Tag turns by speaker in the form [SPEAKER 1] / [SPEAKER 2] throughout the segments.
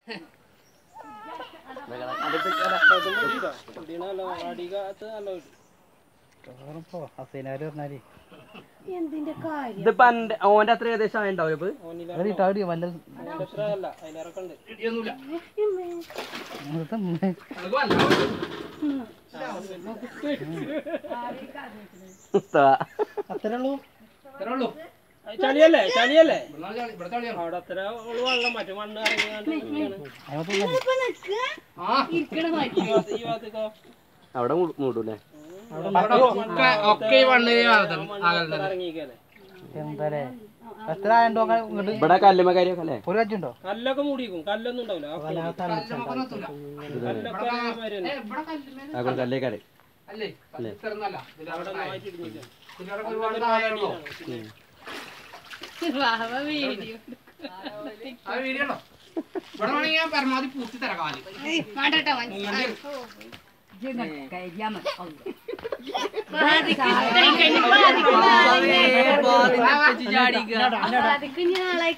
[SPEAKER 1] ഹസൈനാര് പറഞ്ഞാല്
[SPEAKER 2] എന്തിന്റെ കാര്യം
[SPEAKER 3] ഇതിപ്പോ അന്റെ ഓന്റെ അത്ര ഏകദേശം ആയിണ്ടാവും ഇപ്പൊ
[SPEAKER 1] അത് ഇട്ടാടി വല്ല അത്രേ ഉള്ളൂ
[SPEAKER 4] ചളിയല്ലേ ചളിയല്ലേ അവിടെ അത്ര ഓള് വെള്ളം മറ്റു മണ്ണ് ഇറങ്ങിയാണ്ട്
[SPEAKER 2] ഇരിക്കണ മാറ്റി
[SPEAKER 4] ഈ ഭാഗത്തേക്കോ
[SPEAKER 3] അവിടെ മൂ- മൂടൂലേ
[SPEAKER 5] ഒക്കെ ഈ മണ്ണിൽ
[SPEAKER 4] ഇറങ്ങിക്കല്ലേ
[SPEAKER 1] എന്താലേ എത്ര ആയണ്ടോ ഇങ്ങോട്ട്
[SPEAKER 3] ഇവിടെ കല്ലുമ്മ കാര്യമൊക്കെ അല്ലേ
[SPEAKER 1] ഒരു കജ്ജുണ്ടോ
[SPEAKER 4] കല്ലൊക്കെ മൂടിക്കും കല്ലൊന്നും ഉണ്ടാവില്ല ആ കല്ലൊക്കെ അതേമാതിരി തന്നെ.
[SPEAKER 3] ആ കല്ലേക്കാര്
[SPEAKER 5] അല്ലേ ഇത്രയൊന്നുമല്ല. ഇതില്
[SPEAKER 4] അവിടെ
[SPEAKER 5] അവിടെ
[SPEAKER 4] ഒന്നായിട്ട് ഇടുന്നില്ല.
[SPEAKER 5] ഇതിലവിടെ ഒരുപാട് താഴെയുള്ളൂ.
[SPEAKER 2] വാവ വീഡിയോ
[SPEAKER 5] ആ വീഡിയോ ഉണ്ടോ ഇവിടെ വേണമെങ്കിൽ ഞാൻ പരമാവധി പൂത്തി തരാം കാല്
[SPEAKER 2] വേണ്ടട്ടോ മനസ്സിലായി കുഞ്ഞു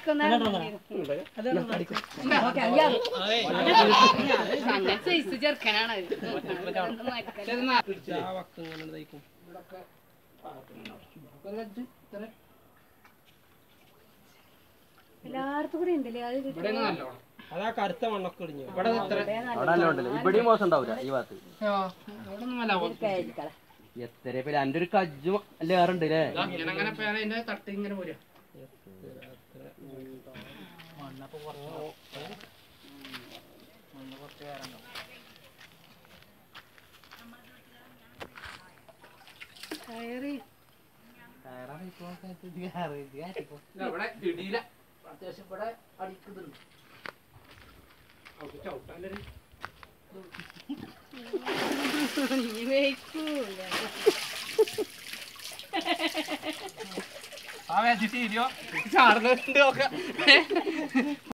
[SPEAKER 2] നാളായിക്കൊന്ന സൈസ് ചെറുക്കനാണ്
[SPEAKER 4] ആ വക്ക് ഇങ്ങനെ തയ്ക്കും
[SPEAKER 2] എല്ലായിടത്തും കൂടി ഉണ്ടല്ലേ അത്
[SPEAKER 5] ഇവിടെ നല്ലോണം
[SPEAKER 4] അതാ കറുത്ത മണ്ണൊക്കെ ഇടിഞ്ഞു
[SPEAKER 5] ഇവിടെ ഇത്ര
[SPEAKER 3] അവിടെ നല്ല ഉണ്ടല്ലോ ഇവിടെയും മോശം ഉണ്ടാവൂല ഈ ഭാഗത്ത്
[SPEAKER 5] ഇവിടെ ഒന്നും അല്ല
[SPEAKER 3] എത്ര പേര് എന്റെ ഒരു കജ്ജും ലേറുണ്ട് അല്ലേ
[SPEAKER 5] ഞാൻ അങ്ങനെ പേന അതിന്റെ തട്ട് ഇങ്ങനെ പോരാ
[SPEAKER 2] കയറി
[SPEAKER 5] ഇല്ല, ഇവിടെ ഇടിയില്ല അത്യാവശ്യം ഇവിടെ അടിക്കുന്നുണ്ട് അവിടെ ചവിട്ടാനൊരു
[SPEAKER 2] ഇനി വെക്കൂല
[SPEAKER 5] ആ വേച്ചിട്ട് ഇരിയോ ചാടുന്നുണ്ട് ഒക്കെ